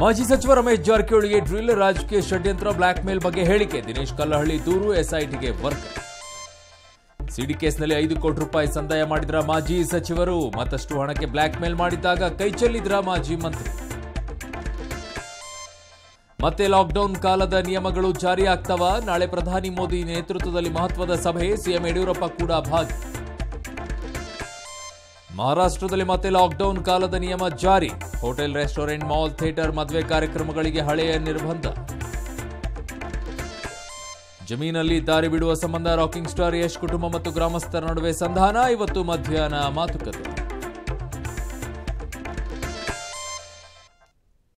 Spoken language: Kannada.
ಮಾಜಿ ಸಚಿವ ರಮೇಶ್ ಜಾರಕಿಹೊಳಿಗೆ ಡ್ರಿಲ್ ರಾಜಕೀಯ ಷಡ್ಯಂತ್ರ ಬ್ಲಾಕ್ ಮೇಲ್ ಬಗ್ಗೆ ಹೇಳಿಕೆ ದಿನೇಶ್ ಕಲ್ಲಹಳ್ಳಿ ದೂರು ಎಸ್ಐಟಿಗೆ ವರ್ಗ ಸಿಡಿ ಕೇಸ್ನಲ್ಲಿ ಐದು ಕೋಟಿ ರೂಪಾಯಿ ಸಂದಾಯ ಮಾಡಿದ್ರ ಮಾಜಿ ಸಚಿವರು ಮತ್ತಷ್ಟು ಹಣಕ್ಕೆ ಬ್ಲಾಕ್ ಮೇಲ್ ಮಾಡಿದ್ದಾಗ ಕೈ ಚೆಲ್ಲಿದ್ರ ಮಾಜಿ ಮಂತ್ರಿ ಮತ್ತೆ ಲಾಕ್ಡೌನ್ ಕಾಲದ ನಿಯಮಗಳು ಜಾರಿ ಆಗ್ತವ ನಾಳೆ ಪ್ರಧಾನಿ ಮೋದಿ ನೇತೃತ್ವದಲ್ಲಿ ಮಹತ್ವದ ಸಭೆ ಸಿಎಂ ಯಡಿಯೂರಪ್ಪ ಕೂಡ ಭಾಗಿ ಮಹಾರಾಷ್ಟ್ರದಲ್ಲಿ ಮತ್ತೆ ಲಾಕ್ಡೌನ್ ಕಾಲದ ನಿಯಮ ಜಾರಿ ಹೋಟೆಲ್ ರೆಸ್ಟೋರೆಂಟ್ ಮಾಲ್ ಥಿಯೇಟರ್ ಮದುವೆ ಕಾರ್ಯಕ್ರಮಗಳಿಗೆ ಹಳೆಯ ನಿರ್ಬಂಧ ಜಮೀನಲ್ಲಿ ದಾರಿ ಬಿಡುವ ಸಂಬಂಧ ರಾಕಿಂಗ್ ಸ್ಟಾರ್ ಯಶ್ ಕುಟುಂಬ ಮತ್ತು ಗ್ರಾಮಸ್ಥರ ನಡುವೆ ಸಂಧಾನ ಇವತ್ತು ಮಧ್ಯಾಹ್ನ ಮಾತುಕತೆ